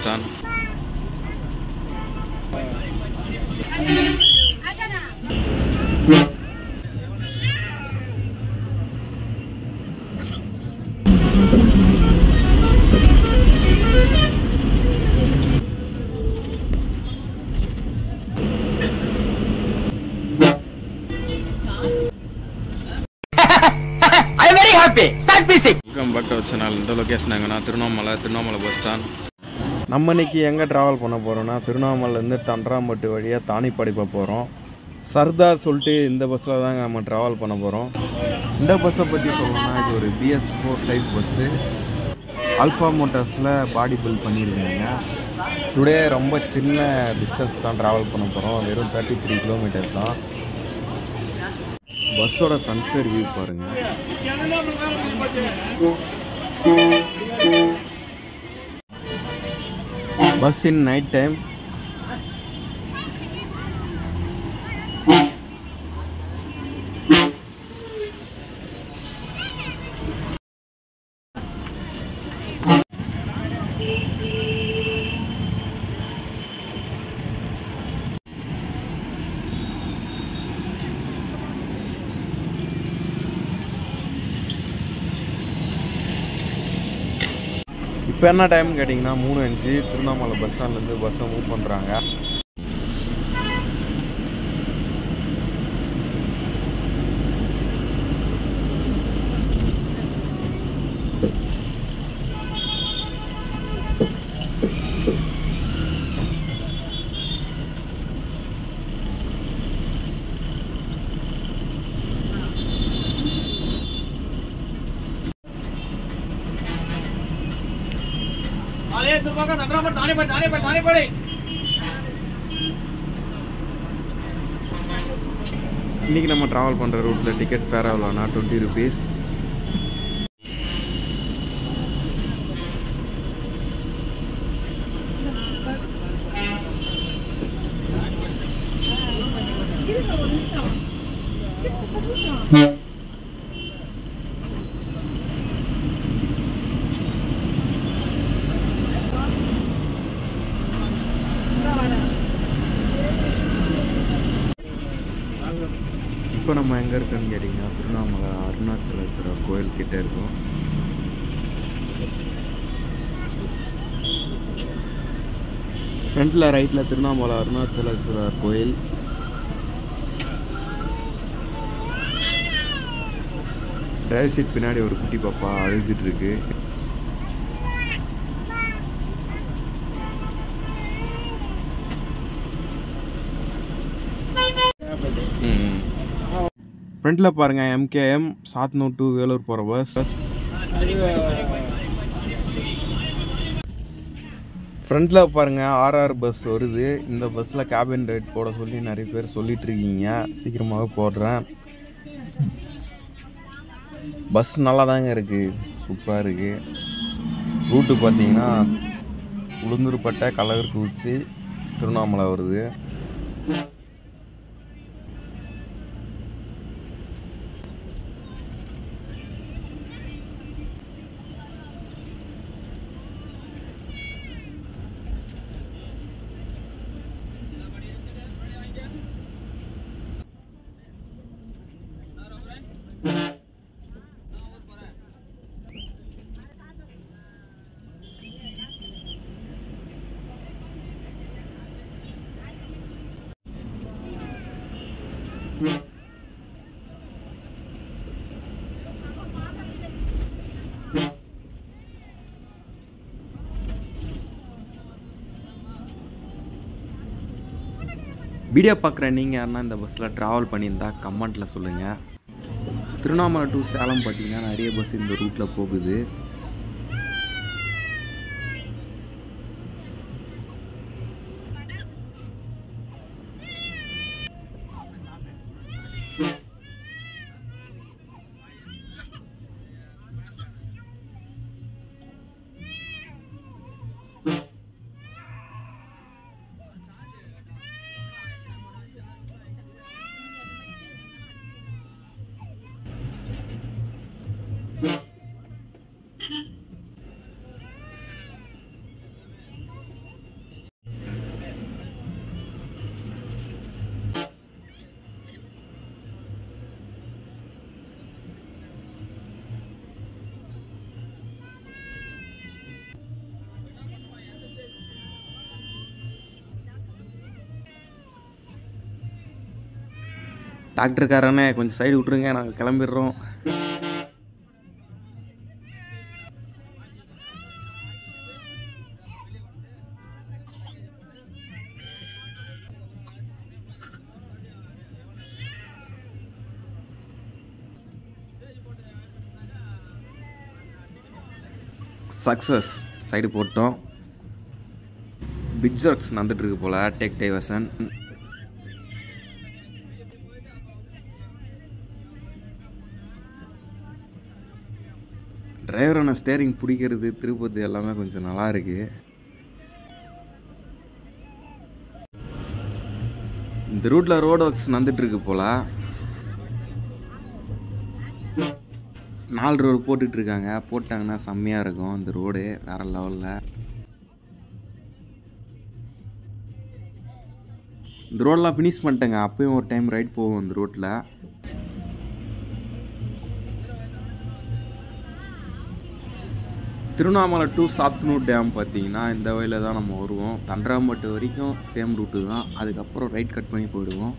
stand welcome back to channel இந்த location எங்கன்னா Tiruvannamalai Tiruvannamalai bus stand நம்ம இன்னைக்கு எங்கே ட்ராவல் பண்ண போகிறோம்னா திருவண்ணாமலைலேருந்து தண்டராம்பட்டு வழியாக தானிப்பாடி போக போகிறோம் சர்தார் சொல்லிட்டு இந்த பஸ்ஸில் தாங்க நம்ம ட்ராவல் பண்ண போகிறோம் இந்த பஸ்ஸை பற்றி சொல்லணும்னா இது ஒரு BS four type bus Alpha மோட்டார்ஸில் பாடி பில்ட் பண்ணியிருக்காங்க டுடே ரொம்ப சின்ன டிஸ்டன்ஸ் தான் ட்ராவல் பண்ண போகிறோம் வெறும் தேர்ட்டி த்ரீ கிலோமீட்டர் தான் பஸ்ஸோட கன்சர் வியூ பாருங்கள் பஸ் இன் நைட் டைம் இப்போ என்ன டைம் கேட்டிங்கன்னா மூணு அஞ்சு திருவண்ணாமலை பஸ் ஸ்டாண்ட்லேருந்து பஸ்ஸை மூவ் பண்ணுறாங்க இன்றைக்கி நம்ம ட்ராவல் பண்ணுற ரூட்டில் டிக்கெட் ஃபேர் எவ்வளோனா டுவெண்ட்டி ருபீஸ் இப்போ நம்ம எங்கே இருக்கோன்னு கேட்டிங்கன்னா திருவண்ணாமலை அருணாச்சலேஸ்வரர் கோயில் கிட்ட இருக்கோம் ஃப்ரண்ட்டில் ரைட்டில் திருவண்ணாமலை அருணாச்சலேஸ்வரர் கோயில் டிரைவர் சீட் பின்னாடி ஒரு குட்டி பாப்பா அழுதுட்டு இருக்கு ஃப்ரண்ட்டில் பாருங்கள் எம்கேஎம் சாத்னூர் டு வேலூர் போகிற பஸ் ஃப்ரண்ட்டில் பாருங்கள் ஆர்ஆர் பஸ் வருது இந்த பஸ்ஸில் கேபின் ரேட் போட சொல்லி நிறைய பேர் சொல்லிட்டு இருக்கீங்க சீக்கிரமாகவே போடுறேன் பஸ் நல்லா தாங்க இருக்குது சூப்பராக இருக்குது ரூட்டு பார்த்தீங்கன்னா உளுந்தூர்பட்டை கள்ளகருக்கு உச்சி திருவண்ணாமலை வருது வீடியோ பார்க்குற நீங்கள் யாருன்னா இந்த பஸ்ஸில் ட்ராவல் பண்ணியிருந்தா கமெண்ட்டில் சொல்லுங்கள் திருவண்ணாமலை டு சேலம் பார்த்தீங்கன்னா நிறைய பஸ் இந்த ரூட்டில் போகுது டாக்டருக்காரனே கொஞ்சம் சைடு விட்ருங்க நாங்கள் கிளம்பிடுறோம் சக்ஸஸ் சைடு போட்டோம் பிக் ஒர்க்ஸ் நடந்துட்டு இருக்கு போல டேக் டைவர்சன் டிரைவரான ஸ்டேரிங் பிடிக்கிறது திருப்பதி எல்லாமே கொஞ்சம் நல்லா இருக்கு இந்த ரூட்ல ரோடு ஒர்க்ஸ் நடந்துட்டு இருக்கு போல நாலு ரோடு போட்டுட்டு இருக்காங்க போட்டாங்கன்னா செம்மையா இருக்கும் இந்த ரோடு வேற லெவல்ல இந்த ரோடெலாம் ஃபினிஷ் பண்ணிட்டேங்க அப்பயும் ஒரு டைம் ரைட் போவோம் இந்த ரோட்டில் திருவண்ணாமலை டு சாத்தனூர் டேம் பார்த்தீங்கன்னா இந்த வழியில் தான் நம்ம வருவோம் தண்டராம்பட்டு வரைக்கும் சேம் ரூட்டு தான் அதுக்கப்புறம் ரைட் கட் பண்ணி போயிடுவோம்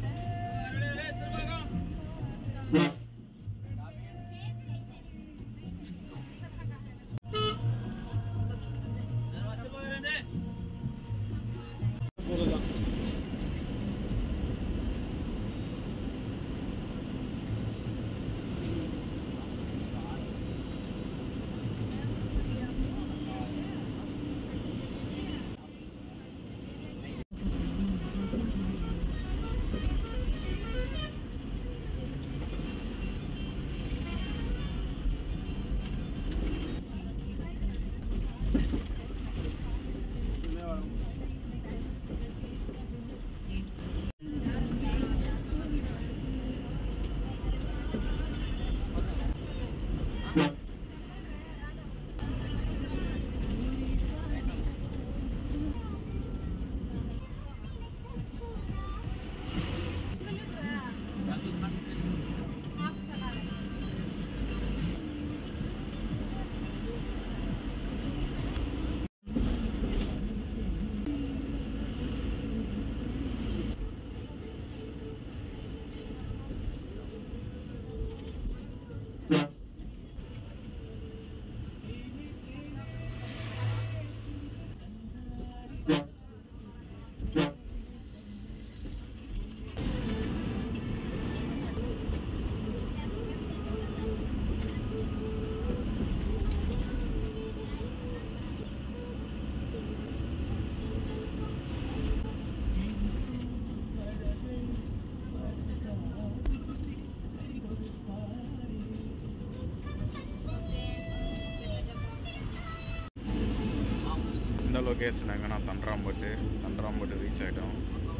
இந்த லொக்கேஷன் எங்கன்னா தண்டராம்பட்டு தண்டராம்பட்டு ரீச் ஆகிட்டோம்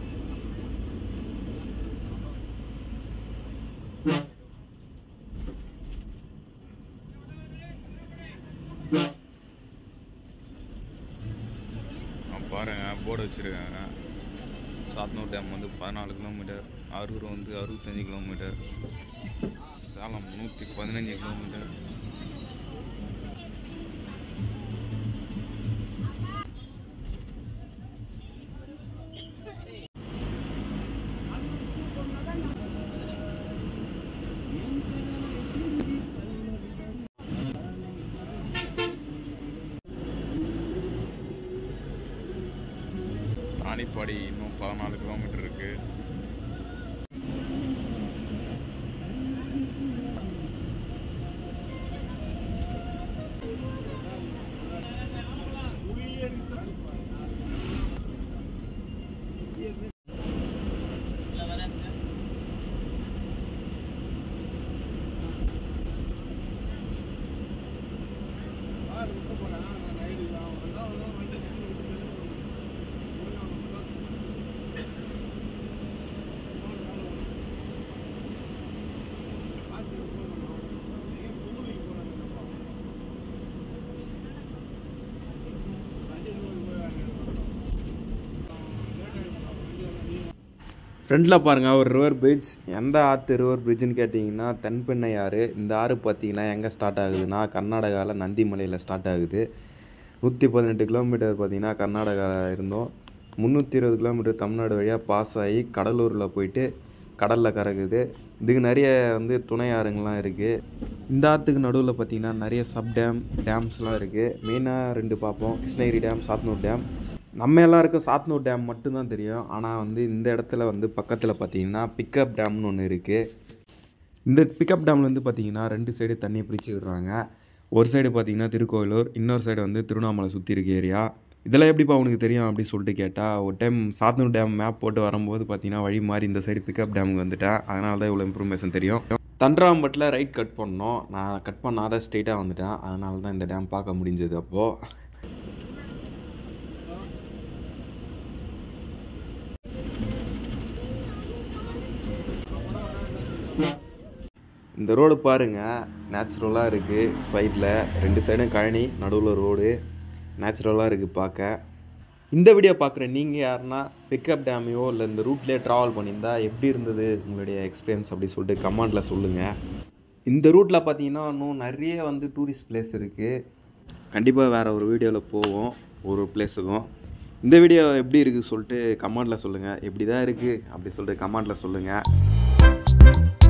பாருங்க போர்டு வச்சுருக்காங்க சாத்தனூர் டேம் வந்து பதினாலு கிலோமீட்டர் அரூர் வந்து அறுபத்தஞ்சி கிலோமீட்டர் சேலம் நூற்றி பதினஞ்சு கிலோமீட்டர் தானிப்பாடி இன்னும் பதினாலு கிலோமீட்டர் இருக்கு ஃப்ரண்டில் பாருங்கள் ஒரு ரிவர் பிரிட்ஜ் எந்த ஆற்று ரிவர் பிரிட்ஜுன்னு கேட்டிங்கன்னா தென்பெண்ணை ஆறு இந்த ஆறு பார்த்தீங்கன்னா எங்கே ஸ்டார்ட் ஆகுதுன்னா கர்நாடகாவில் நந்திமலையில் ஸ்டார்ட் ஆகுது நூற்றி பதினெட்டு கிலோமீட்டர் பார்த்தீங்கன்னா கர்நாடகாவில் இருந்தோம் முந்நூற்றி இருபது கிலோமீட்டர் தமிழ்நாடு வழியாக பாஸ் ஆகி கடலூரில் போயிட்டு கடலில் கறக்குது இதுக்கு நிறைய வந்து துணை ஆறுங்கள்லாம் இருக்குது இந்த ஆற்றுக்கு நடுவில் பார்த்திங்கன்னா நிறைய சப் டேம் டேம்ஸ்லாம் இருக்குது மெயினாக ரெண்டு பார்ப்போம் கிருஷ்ணகிரி டேம் சாத்தனூர் டேம் நம்ம எல்லாருக்கும் சாத்தனூர் டேம் மட்டும்தான் தெரியும் ஆனால் வந்து இந்த இடத்துல வந்து பக்கத்தில் பார்த்தீங்கன்னா பிக்கப் டேம்னு ஒன்று இருக்குது இந்த பிக்கப் டேம்லேருந்து பார்த்தீங்கன்னா ரெண்டு சைடு தண்ணியை பிடிச்சி விடுறாங்க ஒரு சைடு பார்த்தீங்கன்னா திருக்கோயிலூர் இன்னொரு சைடு வந்து திருவண்ணாமலை சுற்றி இருக்க ஏரியா இதெல்லாம் எப்படிப்பா உனக்கு தெரியும் அப்படின்னு சொல்லிட்டு கேட்டால் ஒரு டைம் சாத்தனூர் டேம் மேப் போட்டு வரும்போது பார்த்தீங்கன்னா வழி மாறி இந்த சைடு பிக்கப் டேமுக்கு வந்துட்டேன் அதனால தான் இவ்வளோ இன்ஃபர்மேஷன் தெரியும் தண்டராம்பட்டில் ரைட் கட் பண்ணோம் நான் கட் பண்ணாத ஸ்ட்ரெயிட்டாக வந்துட்டேன் அதனால தான் இந்த டேம் பார்க்க முடிஞ்சது அப்போது இந்த ரோடு பாருங்கள் நேச்சுரலாக இருக்குது சைடில் ரெண்டு சைடும் கழனி நடுவில் ரோடு நேச்சுரலாக இருக்குது பார்க்க இந்த வீடியோ பார்க்குற நீங்கள் யாருன்னா பிக்கப் டேமையோ இல்லை இந்த ரூட்லேயே ட்ராவல் பண்ணியிருந்தா எப்படி இருந்தது உங்களுடைய எக்ஸ்பீரியன்ஸ் அப்படி சொல்லிட்டு கமெண்டில் சொல்லுங்கள் இந்த ரூட்டில் பார்த்தீங்கன்னா இன்னும் நிறைய வந்து டூரிஸ்ட் பிளேஸ் இருக்குது கண்டிப்பாக வேறு ஒரு வீடியோவில் போவோம் ஒரு பிளேஸுக்கும் இந்த வீடியோ எப்படி இருக்குது சொல்லிட்டு கமெண்டில் சொல்லுங்கள் எப்படி தான் இருக்குது அப்படி சொல்லிட்டு கமெண்டில் சொல்லுங்கள்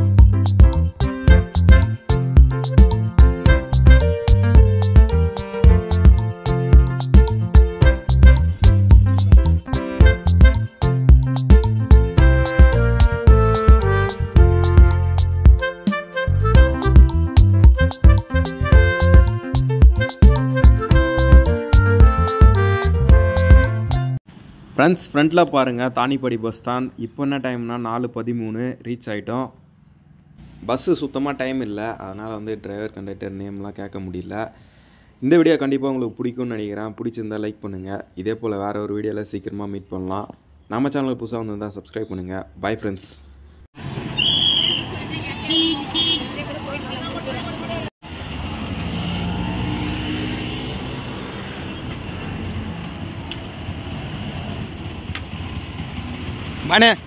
ஃப்ரெண்ட்ஸ் ஃப்ரண்ட்டில் பாருங்கள் தானிப்படி பஸ் ஸ்டாண்ட் இப்போ என்ன டைம்னா நாலு பதிமூணு ரீச் ஆகிட்டோம் பஸ்ஸு சுத்தமாக டைம் இல்லை அதனால் வந்து டிரைவர் கண்டக்டர் நேம்லாம் கேட்க முடியல இந்த வீடியோ கண்டிப்பாக உங்களுக்கு பிடிக்கும்னு நினைக்கிறேன் பிடிச்சிருந்தா லைக் பண்ணுங்கள் இதே போல் வேறு ஒரு வீடியோவில் சீக்கிரமாக மீட் பண்ணலாம் நம்ம சேனலுக்கு புதுசாக வந்திருந்தால் சப்ஸ்கிரைப் பண்ணுங்கள் பை ஃப்ரெண்ட்ஸ் மனே